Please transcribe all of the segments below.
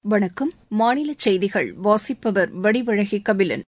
வணக்கம் மாநில செய்திகள் வாசிப்பவர் வடிவழகி கபிலன்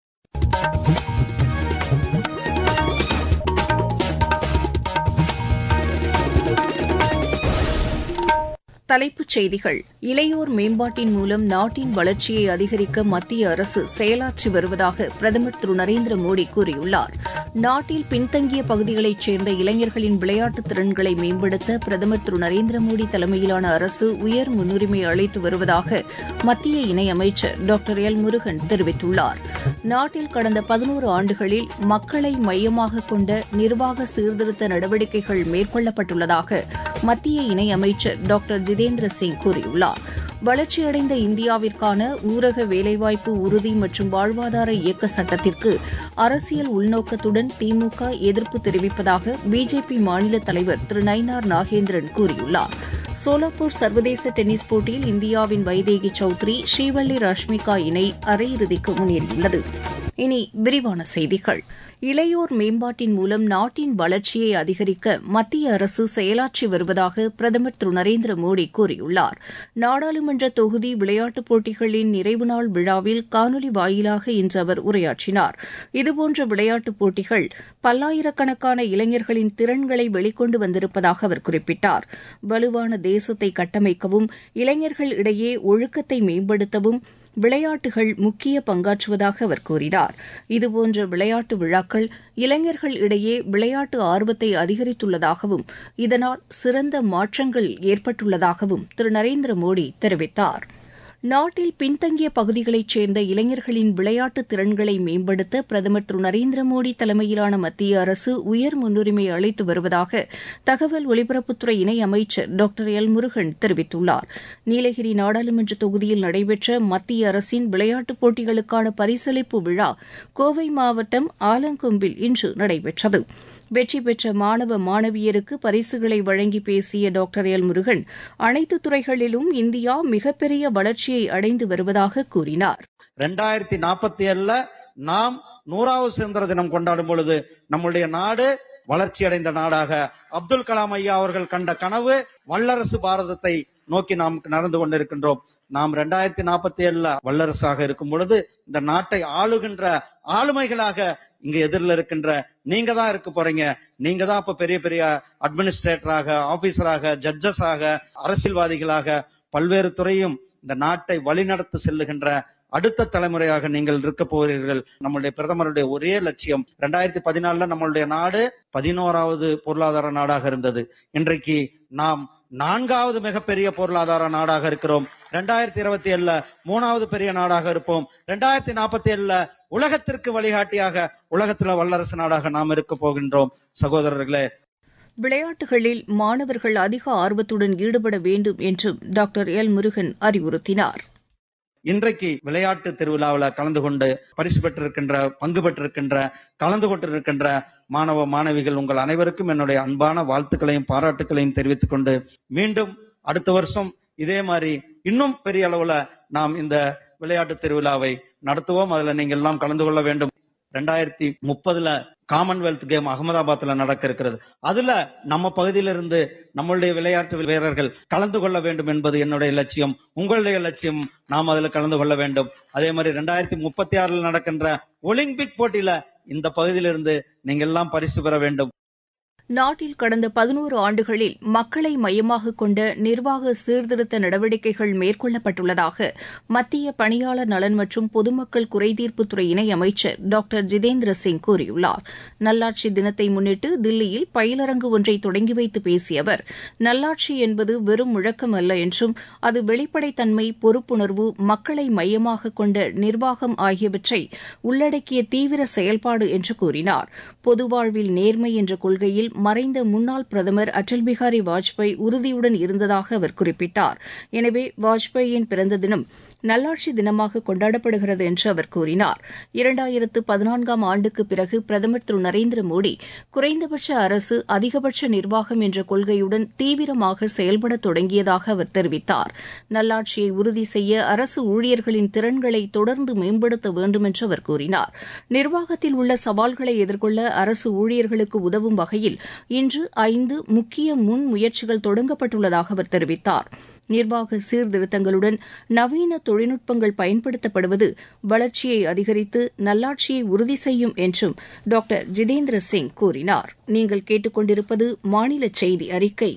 தலைப்புச் செய்திகள் இளையோர் மேம்பாட்டின் மூலம் நாட்டின் வளர்ச்சியை அதிகரிக்க மத்திய அரசு செயலாற்றி வருவதாக பிரதமர் திரு நரேந்திர மோடி கூறியுள்ளார் நாட்டில் பின்தங்கிய பகுதிகளைச் சேர்ந்த இளைஞர்களின் விளையாட்டுத் திறன்களை மேம்படுத்த பிரதமர் திரு நரேந்திர மோடி தலைமையிலான அரசு உயர் முன்னுரிமை அளித்து வருவதாக மத்திய இணையமைச்சர் டாக்டர் எல் முருகன் தெரிவித்துள்ளார் நாட்டில் கடந்த பதினோரு ஆண்டுகளில் மக்களை மையமாக கொண்ட நிர்வாக சீர்திருத்த நடவடிக்கைகள் மேற்கொள்ளப்பட்டுள்ளதாக மத்திய இணையமைச்சர் டாக்டர் ஜிதேந்திர சிங் கூறியுள்ளார் வளர்ச்சியடைந்த இந்தியாவிற்கான ஊரக வேலைவாய்ப்பு உறுதி மற்றும் வாழ்வாதார இயக்க சட்டத்திற்கு அரசியல் உள்நோக்கத்துடன் திமுக எதிர்ப்பு தெரிவிப்பதாக பிஜேபி மாநில தலைவர் திரு நயினார் நாகேந்திரன் கூறியுள்ளார் சோலாப்பூர் சர்வதேச டென்னிஸ் போட்டியில் இந்தியாவின் வைதேகி சௌத்ரி ஸ்ரீவள்ளி ரஷ்மிகா இணை அரையிறுதிக்கு முன்னேறியுள்ளது இனி விரிவான செய்திகள் இளையோர் மேம்பாட்டின் மூலம் நாட்டின் வளர்ச்சியை அதிகரிக்க மத்திய அரசு செயலாற்றி வருவதாக பிரதமர் திரு நரேந்திர மோடி கூறியுள்ளார் நாடாளுமன்ற தொகுதி விளையாட்டுப் போட்டிகளின் நிறைவு நாள் விழாவில் காணொலி வாயிலாக இன்று அவர் உரையாற்றினார் இதுபோன்ற விளையாட்டுப் போட்டிகள் பல்லாயிரக்கணக்கான இளைஞர்களின் திறன்களை வெளிக்கொண்டு வந்திருப்பதாக அவர் குறிப்பிட்டார் வலுவான தேசத்தை கட்டமைக்கவும் இளைஞர்கள் இடையே ஒழுக்கத்தை மேம்படுத்தவும் விளையாட்டுகள் முக்கிய பங்காற்றுவதாக அவர் கூறினார் இதுபோன்ற விளையாட்டு விழாக்கள் இளைஞர்கள் இடையே விளையாட்டு ஆர்வத்தை அதிகரித்துள்ளதாகவும் இதனால் சிறந்த மாற்றங்கள் ஏற்பட்டுள்ளதாகவும் திரு நரேந்திர மோடி தெரிவித்தார் நாட்டில் பின்தங்கிய பகுதிகளைச் சேர்ந்த இளைஞர்களின் விளையாட்டு திறன்களை மேம்படுத்த பிரதமர் திரு நரேந்திர மோடி தலைமையிலான மத்திய அரசு உயர் முன்னுரிமை அளித்து வருவதாக தகவல் ஒலிபரப்புத்துறை இணையமைச்சர் டாக்டர் எல் முருகன் தெரிவித்துள்ளார் நீலகிரி நாடாளுமன்ற தொகுதியில் நடைபெற்ற மத்திய அரசின் விளையாட்டுப் போட்டிகளுக்கான பரிசளிப்பு விழா கோவை மாவட்டம் ஆலங்கொம்பில் இன்று நடைபெற்றது வெற்றி பெற்ற மாணவ மாணவியருக்கு பரிசுகளை வழங்கி பேசிய டாக்டர் எல் முருகன் அனைத்து துறைகளிலும் இந்தியா மிகப்பெரிய வளர்ச்சியை அடைந்து வருவதாக கூறினார் ரெண்டாயிரத்தி நாற்பத்தி ஏழுல நாம் நூறாவது சுதந்திர தினம் கொண்டாடும் பொழுது நம்முடைய நாடு வளர்ச்சி அடைந்த நாடாக அப்துல் கலாம் ஐயா அவர்கள் கண்ட கனவு வல்லரசு பாரதத்தை நோக்கி நாம் நடந்து கொண்டிருக்கின்றோம் நாம் ரெண்டாயிரத்தி நாற்பத்தி ஏழுல வல்லரசாக இருக்கும் பொழுது இந்த நாட்டை ஆளுகின்ற ஆளுமைகளாக இங்க எதிரில் இருக்கின்ற நீங்க தான் இருக்க போறீங்க நீங்க தான் இப்ப பெரிய பெரிய அட்மினிஸ்ட்ரேட்டராக ஆபீசராக ஜட்ஜஸாக அரசியல்வாதிகளாக பல்வேறு துறையும் இந்த நாட்டை வழிநடத்தி செல்லுகின்ற அடுத்த தலைமுறையாக நீங்கள் இருக்க போகிறீர்கள் நம்மளுடைய பிரதமருடைய ஒரே லட்சியம் ரெண்டாயிரத்தி பதினாலுல நம்மளுடைய நாடு பதினோராவது பொருளாதார நாடாக இருந்தது இன்றைக்கு நாம் நான்காவது மிகப்பெரிய பொருளாதார நாடாக இருக்கிறோம் ரெண்டாயிரத்தி இருபத்தி ஏழுல மூணாவது பெரிய நாடாக இருப்போம் ரெண்டாயிரத்தி நாற்பத்தி ஏழுல உலகத்திற்கு வழிகாட்டியாக உலகத்துல வல்லரசு நாடாக நாம் இருக்க போகின்றோம் சகோதரர்களே விளையாட்டுகளில் மாணவர்கள் அதிக ஆர்வத்துடன் ஈடுபட வேண்டும் என்றும் டாக்டர் எல் முருகன் அறிவுறுத்தினார் இன்றைக்கு விளையாட்டு திருவிழாவில் கலந்து கொண்டு பரிசு பெற்றிருக்கின்ற பங்கு பெற்றிருக்கின்ற கலந்து கொண்டிருக்கின்ற மாணவ மாணவிகள் உங்கள் அனைவருக்கும் என்னுடைய அன்பான வாழ்த்துக்களையும் பாராட்டுகளையும் தெரிவித்துக் கொண்டு மீண்டும் அடுத்த வருஷம் இதே மாதிரி இன்னும் பெரிய அளவுல நாம் இந்த விளையாட்டு திருவிழாவை நடத்துவோம் அதுல நீங்கள் எல்லாம் கலந்து கொள்ள வேண்டும் ரெண்டாயிரத்தி முப்பதுல காமன்வெல்த் கேம் அகமதாபாத்ல நடக்க இருக்கிறது அதுல நம்ம பகுதியிலிருந்து நம்மளுடைய விளையாட்டு வீரர்கள் கலந்து கொள்ள வேண்டும் என்பது என்னுடைய லட்சியம் உங்களுடைய லட்சியம் நாம் அதுல கலந்து கொள்ள வேண்டும் அதே மாதிரி ரெண்டாயிரத்தி முப்பத்தி ஆறுல நடக்கின்ற ஒலிம்பிக் போட்டியில இந்த பகுதியிலிருந்து நீங்க எல்லாம் பரிசு பெற வேண்டும் நாட்டில் கடந்த பதினோரு ஆண்டுகளில் மக்களை மையமாக கொண்ட நிர்வாக சீர்திருத்த நடவடிக்கைகள் மேற்கொள்ளப்பட்டுள்ளதாக மத்திய பணியாளர் நலன் மற்றும் பொதுமக்கள் குறைதீர்ப்புத்துறை இணையமைச்சர் டாக்டர் ஜிதேந்திர சிங் கூறியுள்ளார் நல்லாட்சி தினத்தை முன்னிட்டு தில்லியில் பயிலரங்கு ஒன்றை தொடங்கி வைத்து பேசிய அவர் நல்லாட்சி என்பது வெறும் முழக்கம் அல்ல என்றும் அது வெளிப்படைத்தன்மை பொறுப்புணர்வு மக்களை மையமாக கொண்ட நிர்வாகம் ஆகியவற்றை உள்ளடக்கிய தீவிர செயல்பாடு என்று கூறினார் பொதுவாழ்வில் நேர்மை என்ற கொள்கையில் மறைந்த முன்னாள் பிரதமர் அடல் பிகாரி வாஜ்பாய் உறுதியுடன் இருந்ததாக அவர் குறிப்பிட்டார் எனவே வாஜ்பாயின் பிறந்த தினம் நல்லாட்சி தினமாக கொண்டாடப்படுகிறது என்று அவர் கூறினார் இரண்டாயிரத்து பதினான்காம் ஆண்டுக்கு பிறகு பிரதமர் திரு நரேந்திர மோடி குறைந்தபட்ச அரசு அதிகபட்ச நிர்வாகம் என்ற கொள்கையுடன் தீவிரமாக செயல்பட தொடங்கியதாக அவர் தெரிவித்தார் நல்லாட்சியை உறுதி செய்ய அரசு ஊழியர்களின் திறன்களை தொடர்ந்து மேம்படுத்த வேண்டும் என்று அவர் கூறினார் நிர்வாகத்தில் உள்ள சவால்களை எதிர்கொள்ள அரசு ஊழியர்களுக்கு உதவும் வகையில் இன்று ஐந்து முக்கிய முன் முயற்சிகள் தொடங்கப்பட்டுள்ளதாக அவர் தெரிவித்தார் நிர்வாக சீர்திருத்தங்களுடன் நவீன தொழில்நுட்பங்கள் பயன்படுத்தப்படுவது வளர்ச்சியை அதிகரித்து நல்லாட்சியை உறுதி செய்யும் என்றும் டாக்டர் ஜிதேந்திர சிங் கூறினார் நீங்கள் கேட்டுக்கொண்டிருப்பது மாநில செய்தி அறிக்கை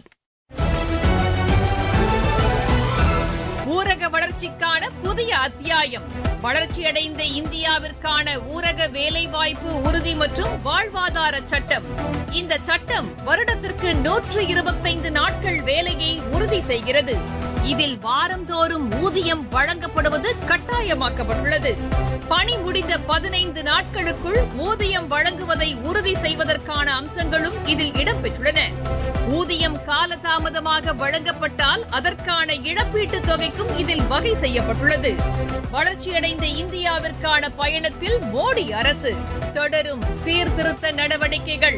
ஊரக வளர்ச்சிக்கான புதிய அத்தியாயம் வளர்ச்சியடைந்த இந்தியாவிற்கான ஊரக வேலைவாய்ப்பு உறுதி மற்றும் வாழ்வாதார சட்டம் இந்த சட்டம் வருடத்திற்கு நூற்று இருபத்தைந்து நாட்கள் வேலையை உறுதி செய்கிறது இதில் வாரந்தோறும் ஊதியம் வழங்கப்படுவது கட்டாயமாக்கப்பட்டுள்ளது பணி முடிந்த பதினைந்து நாட்களுக்குள் ஊதியம் வழங்குவதை உறுதி செய்வதற்கான அம்சங்களும் இதில் இடம்பெற்றுள்ளன ஊதியம் காலதாமதமாக வழங்கப்பட்டால் அதற்கான இழப்பீட்டுத் தொகைக்கும் இதில் வகை செய்யப்பட்டுள்ளது வளர்ச்சியடைந்த இந்தியாவிற்கான பயணத்தில் மோடி அரசு தொடரும் சீர்திருத்த நடவடிக்கைகள்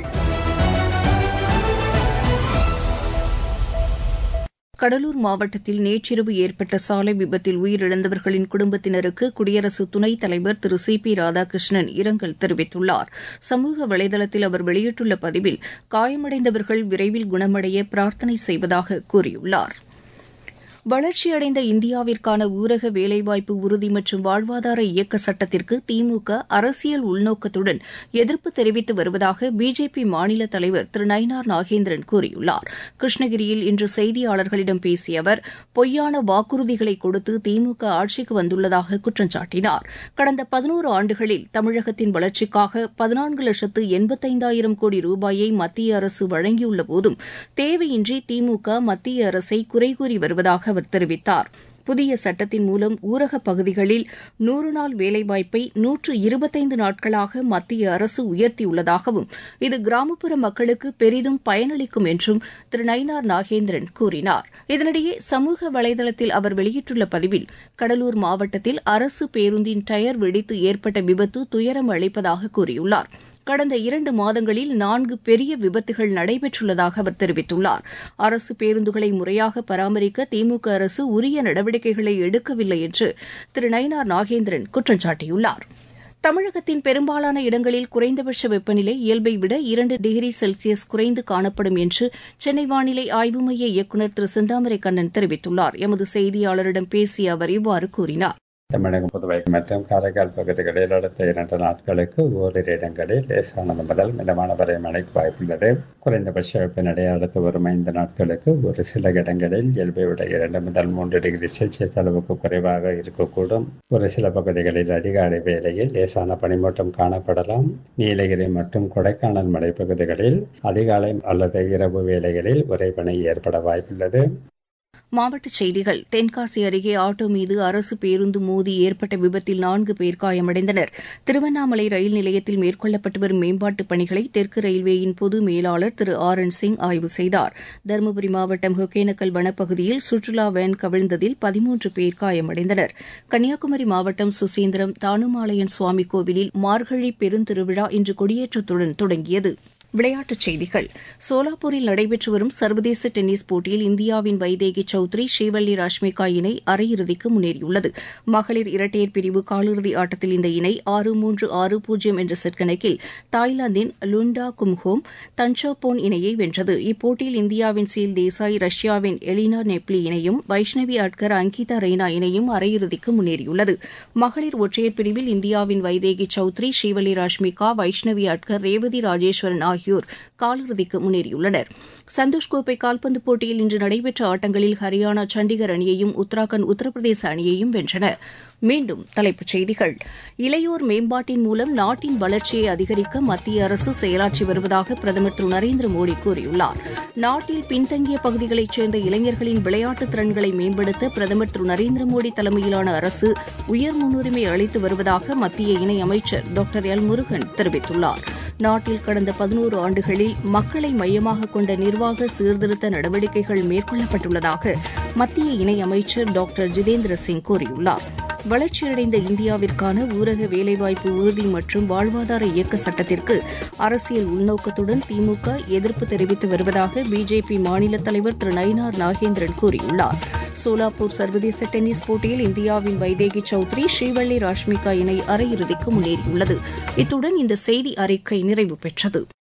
கடலூர் மாவட்டத்தில் நேற்றிரவு ஏற்பட்ட சாலை விபத்தில் உயிரிழந்தவர்களின் குடும்பத்தினருக்கு குடியரசு துணைத் தலைவர் திரு சி பி ராதாகிருஷ்ணன் இரங்கல் தெரிவித்துள்ளார் சமூக வலைதளத்தில் அவர் வெளியிட்டுள்ள பதிவில் காயமடைந்தவர்கள் விரைவில் குணமடைய பிரார்த்தனை செய்வதாக கூறியுள்ளார் வளர்ச்சியடைந்த இந்தியாவிற்கான ஊரக வேலைவாய்ப்பு உறுதி மற்றும் வாழ்வாதார இயக்க சட்டத்திற்கு திமுக அரசியல் உள்நோக்கத்துடன் எதிர்ப்பு தெரிவித்து வருவதாக பிஜேபி மாநில தலைவர் திரு நயினார் நாகேந்திரன் கூறியுள்ளார் கிருஷ்ணகிரியில் இன்று செய்தியாளர்களிடம் பேசிய அவர் பொய்யான வாக்குறுதிகளை கொடுத்து திமுக ஆட்சிக்கு வந்துள்ளதாக குற்றம் சாட்டினார் கடந்த பதினோரு ஆண்டுகளில் தமிழகத்தின் வளர்ச்சிக்காக பதினான்கு லட்சத்து எண்பத்தைந்தாயிரம் கோடி ரூபாயை மத்திய அரசு வழங்கியுள்ள போதும் தேவையின்றி திமுக மத்திய அரசை குறை கூறி வருவதாக அவர் தெரிவித்தார் புதிய சட்டத்தின் மூலம் ஊரகப் பகுதிகளில் நூறு நாள் வேலைவாய்ப்பை நூற்று இருபத்தைந்து நாட்களாக மத்திய அரசு உயர்த்தியுள்ளதாகவும் இது கிராமப்புற மக்களுக்கு பெரிதும் பயனளிக்கும் என்றும் திரு நயினார் நாகேந்திரன் கூறினார் இதனிடையே சமூக வலைதளத்தில் அவர் வெளியிட்டுள்ள பதிவில் கடலூர் மாவட்டத்தில் அரசு பேருந்தின் டயர் வெடித்து ஏற்பட்ட விபத்து துயரம் அளிப்பதாக கூறியுள்ளார் கடந்த இரண்டு மாதங்களில் நான்கு பெரிய விபத்துகள் நடைபெற்றுள்ளதாக அவர் தெரிவித்துள்ளார் அரசு பேருந்துகளை முறையாக பராமரிக்க திமுக அரசு உரிய நடவடிக்கைகளை எடுக்கவில்லை என்று திரு நயினார் நாகேந்திரன் குற்றம் சாட்டியுள்ளார் தமிழகத்தின் பெரும்பாலான இடங்களில் குறைந்தபட்ச வெப்பநிலை இயல்பை விட இரண்டு டிகிரி செல்சியஸ் குறைந்து காணப்படும் என்று சென்னை வானிலை ஆய்வு மைய இயக்குநர் திரு செந்தாமரை கண்ணன் தெரிவித்துள்ளார் எமது செய்தியாளரிடம் பேசிய அவர் இவ்வாறு கூறினார் தமிழகம் புதுவை மற்றும் காரைக்கால் பகுதிகளில் அடுத்த இரண்டு நாட்களுக்கு ஓரிரு இடங்களில் லேசானது முதல் மிதமான வரை மழைக்கு வாய்ப்புள்ளது குறைந்தபட்ச வெப்பநிலை அடுத்து வரும் ஐந்து நாட்களுக்கு ஒரு சில இடங்களில் இயல்பை விட இரண்டு முதல் மூன்று டிகிரி செல்சியஸ் அளவுக்கு குறைவாக இருக்கக்கூடும் ஒரு சில பகுதிகளில் அதிகாலை வேளையில் லேசான பனிமூட்டம் காணப்படலாம் நீலகிரி மற்றும் கொடைக்கானல் மலைப்பகுதிகளில் அதிகாலை அல்லது இரவு வேளைகளில் உறைபனி ஏற்பட வாய்ப்புள்ளது மாவட்டச் செய்திகள் தென்காசி அருகே ஆட்டோ மீது அரசு பேருந்து மோதி ஏற்பட்ட விபத்தில் நான்கு பேர் காயமடைந்தனர் திருவண்ணாமலை ரயில் நிலையத்தில் மேற்கொள்ளப்பட்டு வரும் மேம்பாட்டுப் பணிகளை தெற்கு ரயில்வேயின் பொது மேலாளர் திரு ஆர் என் சிங் ஆய்வு செய்தார் தருமபுரி மாவட்டம் ஒகேனக்கல் வனப்பகுதியில் சுற்றுலா வேன் கவிழ்ந்ததில் பதிமூன்று பேர் காயமடைந்தனர் கன்னியாகுமரி மாவட்டம் சுசீந்திரம் தானுமாலயன் சுவாமி கோவிலில் மார்கழி பெருந்திருவிழா இன்று கொடியேற்றத்துடன் தொடங்கியது விளையாட்டுச் செய்திகள் சோலாப்பூரில் நடைபெற்று வரும் சர்வதேச டென்னிஸ் போட்டியில் இந்தியாவின் வைதேகி சௌத்ரி ஸ்ரீவள்ளி ராஷ்மிகா இணை அரையிறுதிக்கு முன்னேறியுள்ளது மகளிர் இரட்டையர் பிரிவு காலிறுதி ஆட்டத்தில் இந்த இணை ஆறு மூன்று ஆறு பூஜ்ஜியம் என்ற செட் கணக்கில் தாய்லாந்தின் லுண்டா கும்ஹோம் தன்ஷோபோன் இணையை வென்றது இப்போட்டியில் இந்தியாவின் சீல் தேசாய் ரஷ்யாவின் எலினா நெப்லி இணையும் வைஷ்ணவி அட்கர் அங்கிதா ரெய்னா இணையும் அரையிறுதிக்கு முன்னேறியுள்ளது மகளிர் ஒற்றையர் பிரிவில் இந்தியாவின் வைதேகி சௌத்ரி ஸ்ரீவள்ளி ராஷ்மிகா வைஷ்ணவி அட்கர் ரேவதி ராஜேஸ்வரன் ஆகியோர் காலிறுதிக்கு முன்னேறியுள்ளனர் சந்தோஷ் கோப்பை கால்பந்து போட்டியில் இன்று நடைபெற்ற ஆட்டங்களில் ஹரியானா சண்டிகர் அணியையும் உத்தராகண்ட் உத்தரப்பிரதேச அணியையும் வென்றன மீண்டும் தலைப்புச் செய்திகள் இளையோர் மேம்பாட்டின் மூலம் நாட்டின் வளர்ச்சியை அதிகரிக்க மத்திய அரசு செயலாற்றி வருவதாக பிரதமர் திரு நரேந்திர மோடி கூறியுள்ளார் நாட்டில் பின்தங்கிய பகுதிகளைச் சேர்ந்த இளைஞர்களின் விளையாட்டு திறன்களை மேம்படுத்த பிரதமர் திரு நரேந்திர மோடி தலைமையிலான அரசு உயர் முன்னுரிமை அளித்து வருவதாக மத்திய இணையமைச்சர் டாக்டர் எல் முருகன் தெரிவித்துள்ளார் நாட்டில் கடந்த பதினோரு ஆண்டுகளில் மக்களை மையமாக கொண்ட நிர்வாக சீர்திருத்த நடவடிக்கைகள் மேற்கொள்ளப்பட்டுள்ளதாக மத்திய இணையமைச்சர் டாக்டர் ஜிதேந்திர சிங் கூறியுள்ளார் வளர்ச்சியடைந்த இந்தியாவிற்கான ஊரக வேலைவாய்ப்பு உறுதி மற்றும் வாழ்வாதார இயக்க சட்டத்திற்கு அரசியல் உள்நோக்கத்துடன் திமுக எதிர்ப்பு தெரிவித்து வருவதாக பிஜேபி மாநில தலைவர் திரு நயினார் நாகேந்திரன் கூறியுள்ளார் சோலாப்பூர் சர்வதேச டென்னிஸ் போட்டியில் இந்தியாவின் வைதேகி சௌத்ரி ஸ்ரீவள்ளி ராஷ்மிகா இணை அரையிறுதிக்கு முன்னேறியுள்ளது இத்துடன் இந்த செய்தி அறிக்கை நிறைவு பெற்றது